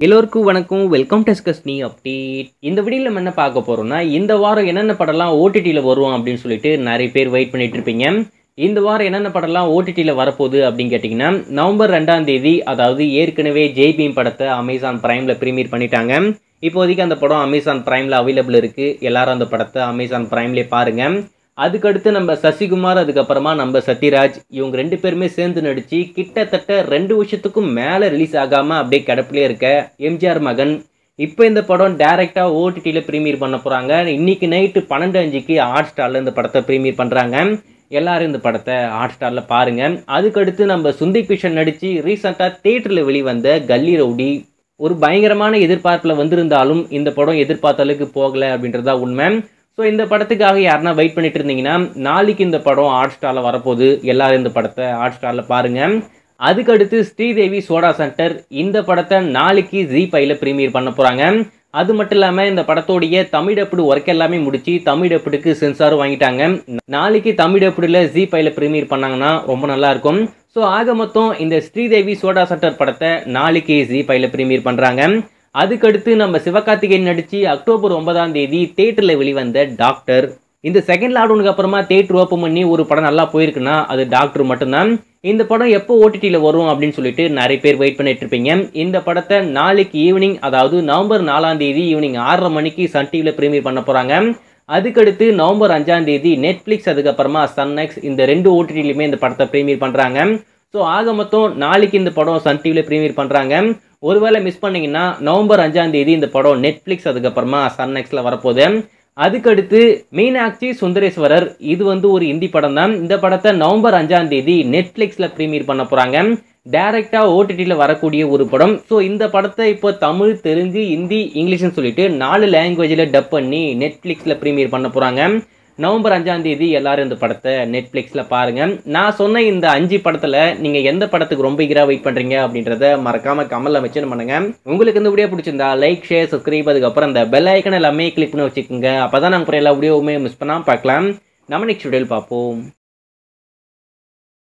எல்லோருக்கும் வணக்கம் வெல்கம் டெஸ்கஸ் நீ அப்டேட் இந்த வீடியோவில் நம்ம என்ன பார்க்க போகிறோம்னா இந்த வாரம் என்னென்ன படம்லாம் ஓடிடியில் வரும் அப்படின்னு சொல்லிட்டு நிறைய பேர் வெயிட் பண்ணிட்டு இருப்பீங்க இந்த வாரம் என்னென்ன படம்லாம் ஓடிடியில் வரப்போகுது அப்படின்னு கேட்டிங்கன்னா நவம்பர் ரெண்டாம் தேதி அதாவது ஏற்கனவே ஜெய் பீம் படத்தை அமேசான் ப்ரைமில் ப்ரீமியர் பண்ணிட்டாங்க இப்போதைக்கு அந்த படம் அமேசான் ப்ரைமில் அவைலபிள் இருக்குது எல்லாரும் அந்த படத்தை அமேசான் ப்ரைம்லேயே பாருங்கள் அதுக்கடுத்து நம்ம சசிகுமார் அதுக்கப்புறமா நம்ம சத்யராஜ் இவங்க ரெண்டு பேருமே சேர்ந்து நடித்து கிட்டத்தட்ட ரெண்டு வருஷத்துக்கும் மேலே ரிலீஸ் ஆகாமல் அப்படியே கிடப்பிலே இருக்க எம்ஜிஆர் மகன் இப்போ இந்த படம் டேரெக்டாக ஓடிடியில் ப்ரீமியர் பண்ண போகிறாங்க இன்னைக்கு நைட்டு பன்னெண்டு அஞ்சுக்கு ஹாட் ஸ்டாரில் இந்த படத்தை ப்ரீமியர் பண்ணுறாங்க எல்லாரும் இந்த படத்தை ஹாட் ஸ்டாரில் பாருங்கள் அதுக்கடுத்து நம்ம சுந்தி கிஷன் நடித்து ரீசெண்டாக தேட்டரில் வெளிவந்த கல்லி ரவுடி ஒரு பயங்கரமான எதிர்பார்ப்பில் வந்திருந்தாலும் இந்த படம் எதிர்பார்த்த அளவுக்கு போகலை அப்படின்றதா உண்மை ஸோ இந்த படத்துக்காக யாருன்னா வெயிட் பண்ணிட்டு இருந்தீங்கன்னா நாளைக்கு இந்த படம் ஹாட் ஸ்டாரில் வரப்போகுது எல்லாரும் இந்த படத்தை ஹாட் ஸ்டாரில் பாருங்கள் அதுக்கடுத்து ஸ்ரீதேவி சோடா சென்டர் இந்த படத்தை நாளைக்கு ஜி பையில் ப்ரீமியர் பண்ண போகிறாங்க அது மட்டும் இல்லாமல் இந்த படத்தோடைய தமிழ் டப்புடு ஒர்க் எல்லாமே முடிச்சு தமிழ் டப்புடுக்கு சென்சாரும் வாங்கிட்டாங்க நாளைக்கு தமிழ் டப்புடில் ஜி பையில் ப்ரீமியர் பண்ணாங்கன்னா ரொம்ப நல்லா இருக்கும் ஸோ ஆக மொத்தம் இந்த ஸ்ரீதேவி சோடா சென்டர் படத்தை நாளைக்கு ஜி பையில் ப்ரீமியர் பண்ணுறாங்க அதுக்கடுத்து நம்ம சிவகார்த்திகேயன் நடித்து அக்டோபர் ஒன்பதாம் தேதி தேட்டரில் வெளிவந்த டாக்டர் இந்த செகண்ட் லாக்டவுனுக்கு அப்புறமா தேட்டர் ஓப்பன் பண்ணி ஒரு படம் நல்லா போயிருக்குன்னா அது டாக்டர் மட்டும்தான் இந்த படம் எப்போ ஓடிடியில் வரும் அப்படின்னு சொல்லிட்டு நிறைய பேர் வெயிட் பண்ணிட்டு இருப்பீங்க இந்த படத்தை நாளைக்கு ஈவினிங் அதாவது நவம்பர் நாலாம் தேதி ஈவினிங் ஆறரை மணிக்கு சன் டிவியில் ப்ரீமியர் பண்ண போகிறாங்க அதுக்கடுத்து நவம்பர் அஞ்சாம் தேதி நெட்ஃப்ளிக்ஸ் அதுக்கப்புறமா சன்நெக்ஸ் இந்த ரெண்டு ஓடிடிலையுமே இந்த படத்தை ப்ரீமியர் பண்ணுறாங்க ஸோ ஆக மொத்தம் நாளைக்கு இந்த படம் சன் டிவியில் ப்ரீமியர் பண்ணுறாங்க ஒருவேளை மிஸ் பண்ணீங்கன்னா நவம்பர் அஞ்சாம் தேதி இந்த படம் நெட்ஃப்ளிக்ஸ் அதுக்கப்புறமா சன்நெக்ஸில் வரப்போகுது அதுக்கடுத்து மீனாட்சி சுந்தரேஸ்வரர் இது வந்து ஒரு ஹிந்தி படம் தான் இந்த படத்தை நவம்பர் அஞ்சாம் தேதி நெட்ஃப்ளிக்ஸில் ப்ரீமியர் பண்ண போகிறாங்க டேரெக்டாக ஓடிடியில் வரக்கூடிய ஒரு படம் ஸோ இந்த படத்தை இப்போ தமிழ் தெலுங்கு ஹிந்தி இங்கிலீஷ்னு சொல்லிட்டு நாலு லாங்குவேஜில் டப் பண்ணி நெட்ஃப்ளிக்ஸில் ப்ரீமியர் பண்ண போகிறாங்க நவம்பர் அஞ்சாம் தேதி எல்லாரும் இந்த படத்தை நெட்ஃப்ளிக்ஸில் பாருங்கள் நான் சொன்ன இந்த அஞ்சு படத்தில் நீங்கள் எந்த படத்துக்கு ரொம்ப ஈகராக வெயிட் பண்ணுறீங்க அப்படின்றத மறக்காமல் கமலில் மென்ஷன் பண்ணுங்கள் உங்களுக்கு இந்த வீடியோ பிடிச்சிருந்தா லைக் ஷேர் சப்ஸ்கிரைப் அதுக்கப்புறம் இந்த பெல் ஐக்கன் எல்லாமே கிளிக் பண்ணி வச்சுக்கோங்க அப்போ தான் நாங்கள் எல்லா வீடியோவுமே மிஸ் பண்ணாமல் பார்க்கலாம் நம்ம நெக்ஸ்ட் வீடியோவில் பார்ப்போம்